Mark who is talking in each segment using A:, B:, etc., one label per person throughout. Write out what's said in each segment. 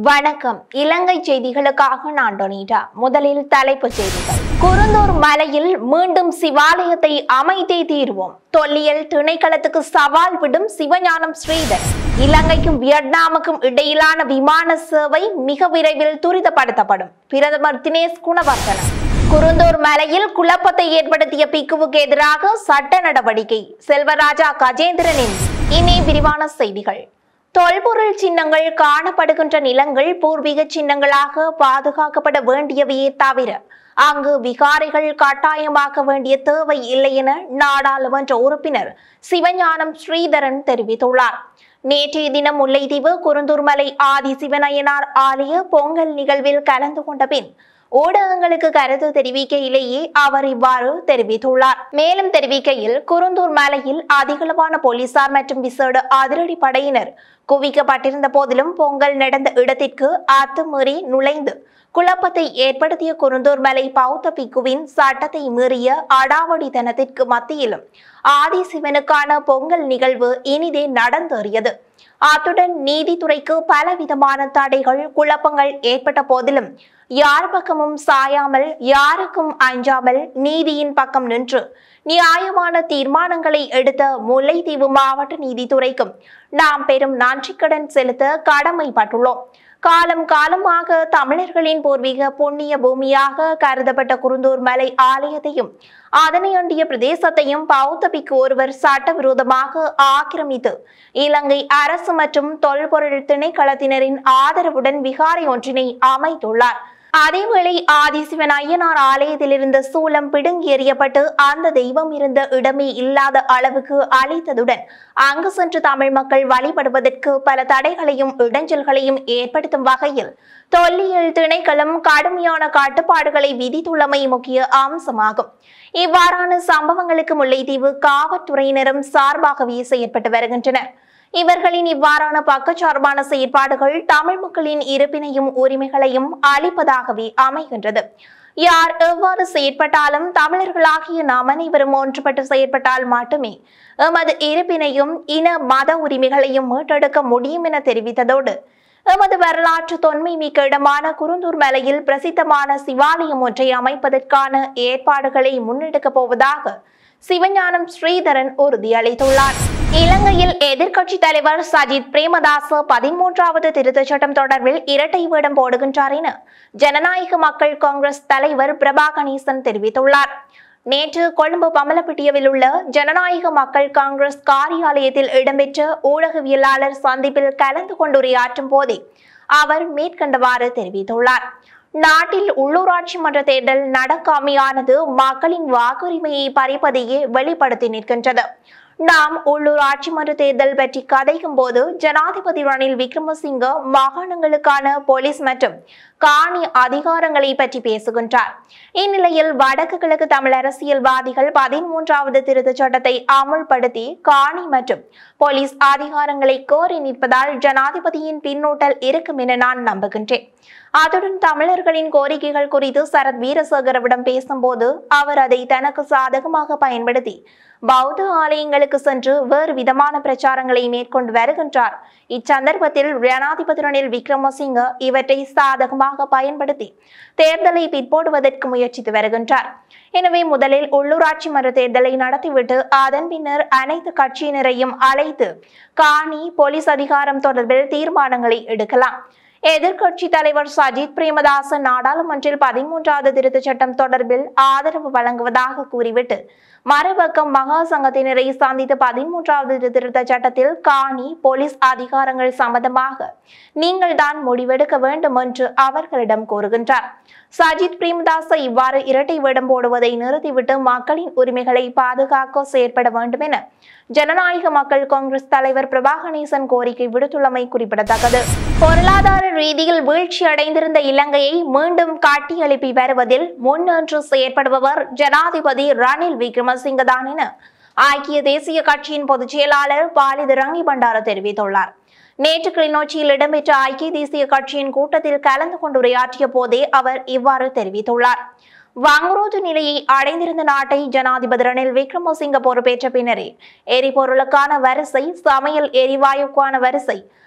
A: வணக்கம் இலங்கை செய்திகளுக்காக நான் டொனிட்டா முதலில் தலைப்புச் செய்திகள் குருந்தூர் மலையில் மீண்டும் சிவாலயத்தை அமைத்தே தீர்வோம் தொல்லியல் திணைக்களத்துக்கு சவால் விடும் சிவஞானம் ஸ்ரீதர் இலங்கைக்கும் வியட்நாமுக்கும் இடையிலான விமான சேவை மிக விரைவில் துரிதப்படுத்தப்படும் பிரதமர் தினேஷ் குணவர்தன குருந்தூர் மலையில் குழப்பத்தை ஏற்படுத்திய பிக்குவுக்கு எதிராக சட்ட நடவடிக்கை செல்வராஜா கஜேந்திரனின் இனி விரிவான செய்திகள் தொல்பொருள் சின்னங்கள் காணப்படுகின்ற நிலங்கள் பூர்வீக சின்னங்களாக பாதுகாக்கப்பட வேண்டியவையே தவிர அங்கு விகாரைகள் கட்டாயமாக்க வேண்டிய தேவை இல்லை என நாடாளுமன்ற உறுப்பினர் சிவஞானம் ஸ்ரீதரன் தெரிவித்துள்ளார் நேற்றைய தினம் முல்லைத்தீவு குருந்தூர்மலை ஆதி சிவனயனார் ஆலய பொங்கல் நிகழ்வில் கலந்து கொண்ட பின் ஊடகங்களுக்கு கருத்து தெரிவிக்கையிலேயே அவர் இவ்வாறு தெரிவித்துள்ளார் மேலும் தெரிவிக்கையில் குருந்தூர் மலையில் அதிகளவான போலீசார் மற்றும் விசேட அதிரடி படையினர் குவிக்கப்பட்டிருந்த போதிலும் பொங்கல் நடந்த இடத்திற்கு அத்துமீறி நுழைந்து குழப்பத்தை ஏற்படுத்திய குருந்தூர் மலை பௌத்த பிக்குவின் சட்டத்தை மீறிய அடாவடித்தனத்திற்கு மத்தியிலும் ஆதி சிவனுக்கான பொங்கல் நிகழ்வு இனிதே நடந்தேறியது அத்துடன் நீதித்துறைக்கு பலவிதமான தடைகள் குழப்பங்கள் ஏற்பட்ட போதிலும் யார் பக்கமும் சாயாமல் யாருக்கும் அஞ்சாமல் நீதியின் பக்கம் நின்று நியாயமான தீர்மானங்களை எடுத்த முல்லைத்தீவு மாவட்ட நீதித்துறைக்கும் நாம் பெரும் நன்றிக்கடன் செலுத்த கடமைப்பட்டுள்ளோம் காலம் காலமாக தமிழர்களின் பூர்வீக புண்ணிய பூமியாக கருதப்பட்ட குருந்தூர் மலை ஆலயத்தையும் அதனை அண்டிய பிரதேசத்தையும் பௌத்த பிக்கு ஒருவர் சட்டவிரோதமாக ஆக்கிரமித்து இலங்கை அரசு மற்றும் தொல்பொருள் திணைக்களத்தினரின் ஆதரவுடன் விகாரை ஒன்றினை அமைத்துள்ளார் அதேவேளை ஆதிசிவன் ஐயனார் ஆலயத்தில் இருந்த சூலம் பிடுங்கி எறியப்பட்டு அந்த தெய்வம் இருந்த இடமே இல்லாத அளவுக்கு அழித்ததுடன் அங்கு சென்று தமிழ் மக்கள் வழிபடுவதற்கு பல தடைகளையும் இடைஞ்சல்களையும் ஏற்படுத்தும் வகையில் தொல்லியல் திணைக்களம் கடுமையான கட்டுப்பாடுகளை விதித்துள்ளமை முக்கிய அம்சமாகும் இவ்வாறான சம்பவங்களுக்கு முல்லைத்தீவு காவல்துறையினரும் சார்பாகவே செயற்பட்டு வருகின்றனர் இவர்களின் இவ்வாறான பக்கச்சார்பான செயற்பாடுகள் தமிழ் மக்களின் இருப்பினையும் உரிமைகளையும் அளிப்பதாகவே அமைகின்றது யார் எவ்வாறு செயற்பட்டாலும் தமிழர்களாகிய நாம் அனைவரும் ஒன்றுபட்டு செயற்பட்டால் மட்டுமே எமது இருப்பினையும் இன மத உரிமைகளையும் மீட்டெடுக்க முடியும் என தெரிவித்ததோடு எமது வரலாற்று தொன்மை மிக்க இடமான குருந்தூர் மலையில் பிரசித்தமான சிவாலயம் ஒன்றை அமைப்பதற்கான ஏற்பாடுகளை முன்னெடுக்கப் போவதாக சிவஞானம் ஸ்ரீதரன் உறுதியளித்துள்ளார் இலங்கையில் எதிர்க்கட்சி தலைவர் சஜித் பிரேமதாச பதிமூன்றாவது திருத்தச் சட்டம் தொடர்பில் இரட்டை வேடம் போடுகின்றார் என ஜனநாயக மக்கள் காங்கிரஸ் தலைவர் பிரபா கணேசன் தெரிவித்துள்ளார் நேற்று கொழும்பு பமலப்பிட்டியவில் உள்ள ஜனநாயக மக்கள் காங்கிரஸ் காரியாலயத்தில் இடம்பெற்ற ஊடகவியலாளர் சந்திப்பில் கலந்து கொண்டுரையாற்றும் போதே அவர் மேற்கண்டவாறு தெரிவித்துள்ளார் நாட்டில் உள்ளூராட்சி மன்ற தேர்தல் நடக்காமையானது மக்களின் வாக்குரிமையை பறிப்பதையே வெளிப்படுத்தி நிற்கின்றது நாம் உள்ளூராட்சி மன்ற தேர்தல் பற்றி கதைக்கும் போது ஜனாதிபதி ரணில் விக்ரமசிங்க மாகாணங்களுக்கான போலீஸ் மற்றும் காணி அதிகாரங்களை பற்றி பேசுகின்றார் இந்நிலையில் வடக்கு கிழக்கு தமிழ் அரசியல்வாதிகள் பதிமூன்றாவது திருத்தச் சட்டத்தை அமுல்படுத்தி காணி மற்றும் போலீஸ் அதிகாரங்களை கோரி நிற்பதால் ஜனாதிபதியின் பின்னூட்டல் இருக்கும் என நான் நம்புகின்றேன் அத்துடன் தமிழர்களின் கோரிக்கைகள் குறித்து சரத் வீரசேகரவிடம் பேசும்போது அவர் அதை தனக்கு சாதகமாக பயன்படுத்தி பௌத்த ஆலயங்களுக்கு சென்று வேறு விதமான பிரச்சாரங்களை மேற்கொண்டு வருகின்றார் இச்சந்தர்ப்பத்தில் ஜனாதிபதி ரணில் விக்ரமசிங்க இவற்றை சாதகமாக பயன்படுத்தி தேர்தலை பிற்போடுவதற்கு முயற்சித்து வருகின்றார் எனவே முதலில் உள்ளூராட்சி மன்ற தேர்தலை நடத்திவிட்டு அதன் பின்னர் அனைத்து கட்சியினரையும் அழைத்து காணி போலீஸ் அதிகாரம் தொடர்பில் தீர்மானங்களை எடுக்கலாம் எதிர்க்கட்சி தலைவர் சஜித் பிரேமதாசன் நாடாளுமன்றில் பதிமூன்றாவது திருத்தச் சட்டம் தொடர்பில் ஆதரவு வழங்குவதாக கூறிவிட்டு மறுபக்கம் மகா சங்கத்தினரை சந்தித்து பதிமூன்றாவது திருத்த சட்டத்தில் காணி போலீஸ் அதிகாரங்கள் சம்பந்தமாக நீங்கள் தான் முடிவெடுக்க வேண்டும் என்று அவர்களிடம் கூறுகின்றார் சஜித் பிரேமதாச இவ்வாறு இரட்டை வேடம் போடுவதை நிறுத்திவிட்டு மக்களின் உரிமைகளை பாதுகாக்க செயற்பட வேண்டும் என ஜனநாயக மக்கள் காங்கிரஸ் தலைவர் பிரபா கணேசன் கோரிக்கை விடுத்துள்ளமை குறிப்பிடத்தக்கது பொருளாதார ரீதியில் வீழ்ச்சி அடைந்திருந்த இலங்கையை மீண்டும் காட்டி எழுப்பி வருவதில் முன்னின்று செயற்படுபவர் ஜனாதிபதி ரணில் விக்ரமசிங்க தான் என ஐக்கிய தேசிய கட்சியின் பொதுச் செயலாளர் பாலித ரங்கி பண்டார தெரிவித்துள்ளார் நேற்று கிளிநொச்சியில் இடம்பெற்ற ஐக்கிய தேசிய கட்சியின் கூட்டத்தில் கலந்து கொண்டு உரையாற்றிய போதே அவர் இவ்வாறு தெரிவித்துள்ளார் வங்குரோத்து நிலையை அடைந்திருந்த நாட்டை ஜனாதிபதி ரணில் விக்ரமசிங்க பொறுப்பேற்ற பின்னரே எரிபொருளுக்கான வரிசை சமையல் எரிவாயுக்கான வரிசை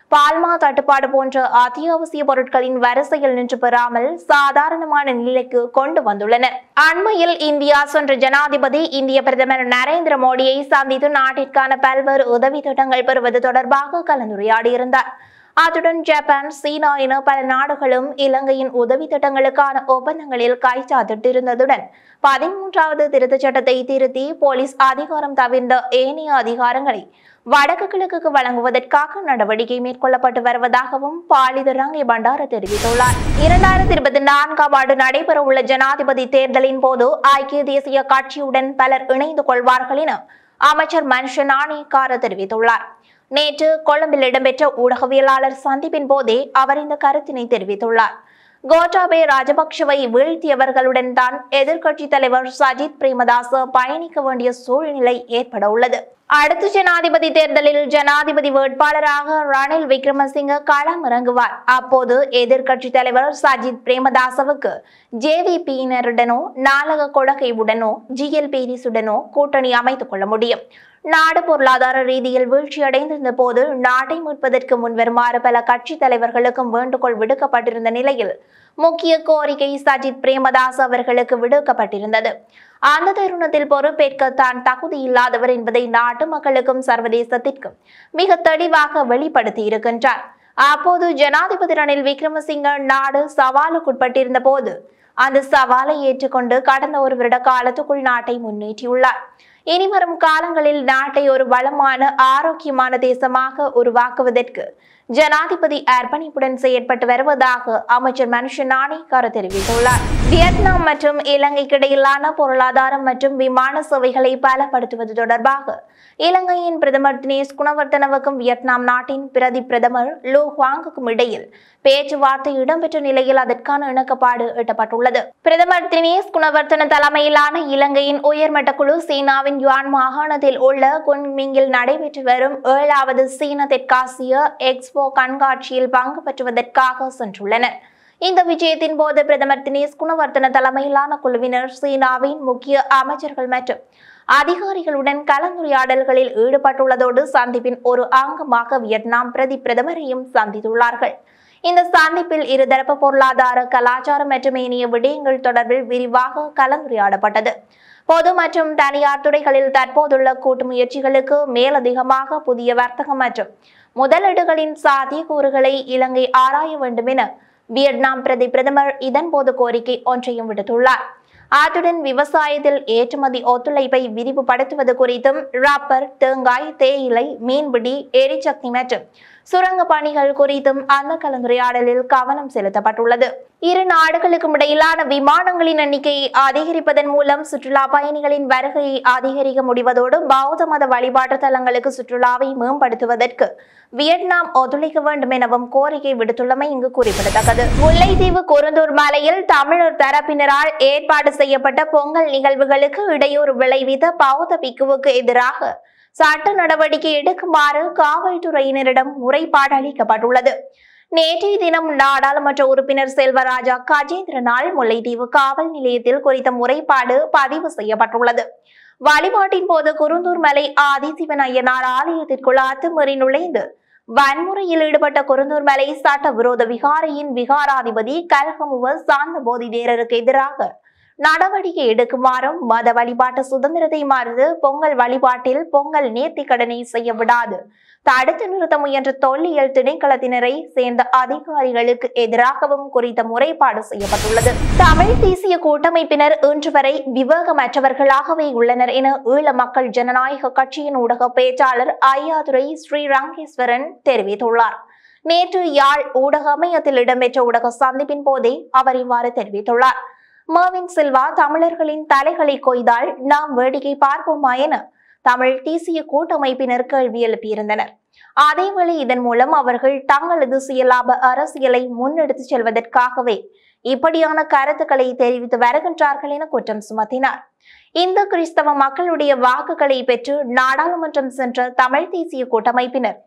A: பால்மா தட்டுப்பாடு போன்ற அத்தியாவசிய பொருட்களின் வரிசையில் நின்று பெறாமல் சாதாரணமான நிலைக்கு கொண்டு வந்துள்ளனர் அண்மையில் இந்தியா சென்ற ஜனாதிபதி இந்திய பிரதமர் நரேந்திர மோடியை சந்தித்து நாட்டிற்கான பல்வேறு உதவி திட்டங்கள் பெறுவது தொடர்பாக கலந்துரையாடியிருந்தார் அத்துடன் ஜப்பான் சீனா என பல நாடுகளும் இலங்கையின் உதவி திட்டங்களுக்கான ஒப்பந்தங்களில் கைச்சாத்திட்டிருந்ததுடன் பதிமூன்றாவது திருத்தச் சட்டத்தை திருத்தி போலீஸ் அதிகாரம் தவிர்ந்த ஏனைய அதிகாரங்களை வடக்கு கிழக்குக்கு வழங்குவதற்காக நடவடிக்கை மேற்கொள்ளப்பட்டு வருவதாகவும் பாலிதரங்கை பண்டார தெரிவித்துள்ளார் இரண்டாயிரத்தி இருபத்தி நான்காம் ஆண்டு நடைபெறவுள்ள ஜனாதிபதி தேர்தலின் போது ஐக்கிய தேசிய கட்சியுடன் பலர் இணைந்து கொள்வார்கள் என அமைச்சர் மனுஷன் நாணயக்கார தெரிவித்துள்ளார் நேற்று கொழும்பில் இடம்பெற்ற ஊடகவியலாளர் சந்திப்பின் போதே அவர் இந்த கருத்தினை தெரிவித்துள்ளார் கோட்டாபே ராஜபக்ஷவை வீழ்த்தியவர்களுடன் தான் எதிர்க்கட்சி தலைவர் சஜித் பிரேமதாச பயணிக்க வேண்டிய சூழ்நிலை ஏற்பட உள்ளது அடுத்த ஜனாதிபதி தேர்தலில் ஜனாதிபதி வேட்பாளராக ரணில் விக்ரமசிங்க களம் இறங்குவார் அப்போது எதிர்க்கட்சி தலைவர் சஜித் பிரேமதாசவுக்கு ஜேவிபியினருடனோ நாளக கொடகையுடனோ ஜிஎல் பீரிசுடனோ கூட்டணி அமைத்துக் கொள்ள முடியும் நாடு பொருளாதார ரீதியில் வீழ்ச்சியடைந்திருந்த போது நாட்டை மீட்பதற்கு முன்வருமாறு பல கட்சி தலைவர்களுக்கும் வேண்டுகோள் விடுக்கப்பட்டிருந்த நிலையில் முக்கிய கோரிக்கை சஜித் பிரேமதாஸ் அவர்களுக்கு விடுக்கப்பட்டிருந்தது அந்த தருணத்தில் பொறுப்பேற்க தான் தகுதி இல்லாதவர் என்பதை நாட்டு மக்களுக்கும் சர்வதேசத்திற்கும் மிக தெளிவாக வெளிப்படுத்தி இருக்கின்றார் அப்போது ஜனாதிபதி ரணில் விக்ரமசிங்க நாடு சவாலுக்குட்பட்டிருந்த போது அந்த சவாலை ஏற்றுக்கொண்டு கடந்த ஒரு வருட காலத்துக்குள் நாட்டை முன்னேற்றியுள்ளார் இனிவரும் காலங்களில் நாட்டை ஒரு வளமான ஆரோக்கியமான தேசமாக உருவாக்குவதற்கு ஜனாதிபதி அர்ப்பணிப்புடன் செயற்பட்டு வருவதாக அமைச்சர் மனுஷன் நாணயக்கார தெரிவித்துள்ளார் வியட்நாம் மற்றும் இலங்கைக்கு இடையிலான பொருளாதாரம் மற்றும் விமான சேவைகளை பலப்படுத்துவது தொடர்பாக இலங்கையின் பிரதமர் தினேஷ் குணவர்த்தனவுக்கும் வியட்நாம் நாட்டின் பிரதி பிரதமர் லோ ஹுவாங்குக்கும் இடையில் பேச்சுவார்த்தை இடம்பெற்ற நிலையில் அதற்கான இணக்கப்பாடு எட்டப்பட்டுள்ளது பிரதமர் தினேஷ் குணவர்த்தன தலைமையிலான இலங்கையின் உயர்மட்ட குழு சீனாவின் யுவான் மாகாணத்தில் உள்ள குன்மிங்கில் நடைபெற்று வரும் ஏழாவது சீன தெற்காசிய எக்ஸ்போ கண்காட்சியில் பங்கு பெற்றுவதற்காக சென்றுள்ளனர் இந்த விஜயத்தின் போது பிரதமர் தினேஷ் குணவர்த்தன தலைமையிலான குழுவினர் சீனாவின் முக்கிய அமைச்சர்கள் மற்றும் அதிகாரிகளுடன் கலந்துரையாடல்களில் ஈடுபட்டுள்ளதோடு சந்திப்பின் ஒரு அங்கமாக வியட்நாம் பிரதி பிரதமரையும் சந்தித்துள்ளார்கள் இந்த சந்திப்பில் இருதரப்பு பொருளாதார கலாச்சாரம் மற்றும் ஏனைய விடயங்கள் தொடர்பில் விரிவாக கலந்துரையாடப்பட்டது பொது மற்றும் தனியார் துறைகளில் தற்போதுள்ள கூட்டு முயற்சிகளுக்கு மேலதிகமாக புதிய வர்த்தகம் மற்றும் முதலீடுகளின் சாத்தியக்கூறுகளை இலங்கை ஆராய வேண்டும் என வியட்நாம் பிரதி பிரதமர் இதன்போது கோரிக்கை ஒன்றையும் விடுத்துள்ளார் அத்துடன் விவசாயத்தில் ஏற்றுமதி ஒத்துழைப்பை விரிவுபடுத்துவது குறித்தும் ரப்பர் தேங்காய் தேயிலை மீன்பிடி எரிசக்தி மற்றும் சுரங்க பணிகள் குறித்தும் அந்த கலந்துரையாடலில் கவனம் செலுத்தப்பட்டுள்ளது இரு நாடுகளுக்கும் இடையிலான விமானங்களின் எண்ணிக்கையை அதிகரிப்பதன் மூலம் சுற்றுலா பயணிகளின் வருகையை அதிகரிக்க முடிவதோடு பௌத்த மத வழிபாட்டு தலங்களுக்கு சுற்றுலாவை மேம்படுத்துவதற்கு வியட்நாம் ஒத்துழைக்க வேண்டும் எனவும் கோரிக்கை விடுத்துள்ளமை இங்கு குறிப்பிடத்தக்கது முல்லைத்தீவு குருந்தூர் மலையில் தமிழர் தரப்பினரால் ஏற்பாடு செய்யப்பட்ட பொங்கல் நிகழ்வுகளுக்கு இடையூறு விளைவித்த பௌத்த பிக்குவுக்கு எதிராக சட்ட நடவடிக்கை எடுக்குமாறு காவல்துறையினரிடம் முறைப்பாடு அளிக்கப்பட்டுள்ளது நேற்றைய தினம் நாடாளுமன்ற உறுப்பினர் செல்வராஜா கஜேந்திரனால் முல்லைத்தீவு காவல் நிலையத்தில் குறித்த முறைப்பாடு பதிவு செய்யப்பட்டுள்ளது வழிபாட்டின் போது குருந்தூர் மலை ஆதிசிவன் ஐயனார் ஆலயத்திற்குள் அத்துமீறி நுழைந்து வன்முறையில் ஈடுபட்ட குருந்தூர் மலை சட்டவிரோத விகாரையின் விகாராதிபதி கல்கமுவ சாந்த போதி தேரருக்கு எதிராக நடவடிக்கை எடுக்குமாறும் மத வழிபாட்டு சுதந்திரத்தை மறுத்து பொங்கல் வழிபாட்டில் பொங்கல் நேர்த்தி கடனை செய்ய விடாது தடுத்து நிறுத்த முயன்ற தொல்லியல் திணைக்களத்தினரை சேர்ந்த அதிகாரிகளுக்கு எதிராகவும் குறித்த முறைப்பாடு செய்யப்பட்டுள்ளது தமிழ் தேசிய கூட்டமைப்பினர் இன்று வரை விவேகமற்றவர்களாகவே உள்ளனர் என ஈழ மக்கள் ஜனநாயக கட்சியின் ஊடக பேச்சாளர் ஐயாதுரை ஸ்ரீரங்கேஸ்வரன் தெரிவித்துள்ளார் நேற்று யாழ் ஊடக அமையத்தில் இடம்பெற்ற ஊடக சந்திப்பின் போதே அவர் இவ்வாறு தெரிவித்துள்ளார் மர்வின் சில்வா தமிழர்களின் தலைகளை கொய்தால் நாம் வேடிக்கை பார்ப்போமா என தமிழ் தேசிய கூட்டமைப்பினர் கேள்வி எழுப்பியிருந்தனர் அதேவேளை இதன் மூலம் அவர்கள் தங்களது சுயலாப அரசியலை முன்னெடுத்துச் செல்வதற்காகவே இப்படியான கருத்துக்களை தெரிவித்து வருகின்றார்கள் என குற்றம் சுமத்தினார் இந்து கிறிஸ்தவ மக்களுடைய வாக்குகளை பெற்று நாடாளுமன்றம் சென்ற தமிழ் தேசிய கூட்டமைப்பினர்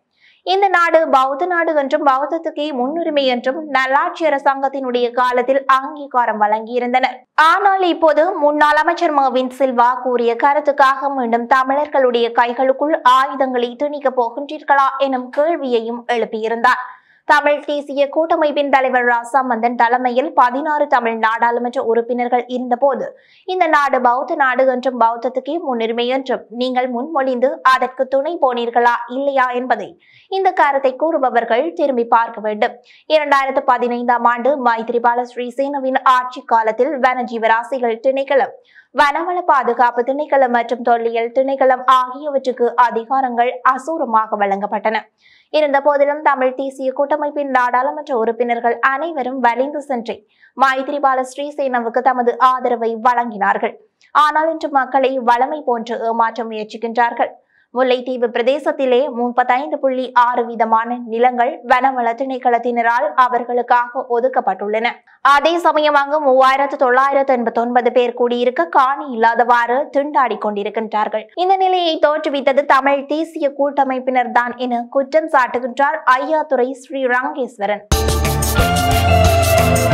A: இந்த நாடு பௌத்த நாடு என்றும் பௌத்தத்துக்கே முன்னுரிமை என்றும் நல்லாட்சி அரசாங்கத்தினுடைய காலத்தில் அங்கீகாரம் வழங்கியிருந்தனர் ஆனால் இப்போது முன்னாள் அமைச்சர் மர்வின் சில்வா கூறிய கருத்துக்காக மீண்டும் தமிழர்களுடைய கைகளுக்குள் ஆயுதங்களை திணிக்கப் போகின்றீர்களா எனும் கேள்வியையும் எழுப்பியிருந்தார் தமிழ் தேசிய கூட்டமைப்பின் தலைவர் ராசாமந்தன் தலைமையில் பதினாறு தமிழ் நாடாளுமன்ற உறுப்பினர்கள் இருந்தபோது இந்த நாடு பௌத்த நாடு என்றும் பௌத்தத்துக்கே முன்னுரிமை என்றும் நீங்கள் முன்மொழிந்து அதற்கு துணை போனீர்களா இல்லையா என்பதை இந்த கருத்தை கூறுபவர்கள் திரும்பி பார்க்க வேண்டும் இரண்டாயிரத்து பதினைந்தாம் ஆண்டு மைத்ரிபால ஸ்ரீசேனவின் ஆட்சி காலத்தில் வனஜீவராசிகள் திணைக்களம் வனவள பாதுகாப்பு திணைக்களம் மற்றும் தொல்லியல் திணைக்களம் ஆகியவற்றுக்கு அதிகாரங்கள் அசூரமாக வழங்கப்பட்டன இருந்த போதிலும் தமிழ் தேசிய கூட்டமைப்பின் நாடாளுமன்ற உறுப்பினர்கள் அனைவரும் வலிந்து சென்று மைத்ரிபால ஸ்ரீசேனவுக்கு தமது ஆதரவை வழங்கினார்கள் ஆனால் இன்று மக்களை வளமை போன்று ஏமாற்ற முயற்சிக்கின்றார்கள் முல்லைத்தீவு பிரதேசத்திலே முப்பத்தைந்து புள்ளி ஆறு வீதமான நிலங்கள் வனவள திணைக்களத்தினரால் அவர்களுக்காக ஒதுக்கப்பட்டுள்ளன அதே சமயம் அங்கு மூவாயிரத்து தொள்ளாயிரத்து எண்பத்தி ஒன்பது பேர் கூடியிருக்க காணி இல்லாதவாறு திண்டாடி கொண்டிருக்கின்றார்கள் இந்த நிலையை தோற்றுவித்தது தமிழ் தேசிய கூட்டமைப்பினர் தான் என குற்றம் சாட்டுகின்றார் ஐயாத்துறை ஸ்ரீ ரங்கேஸ்வரன்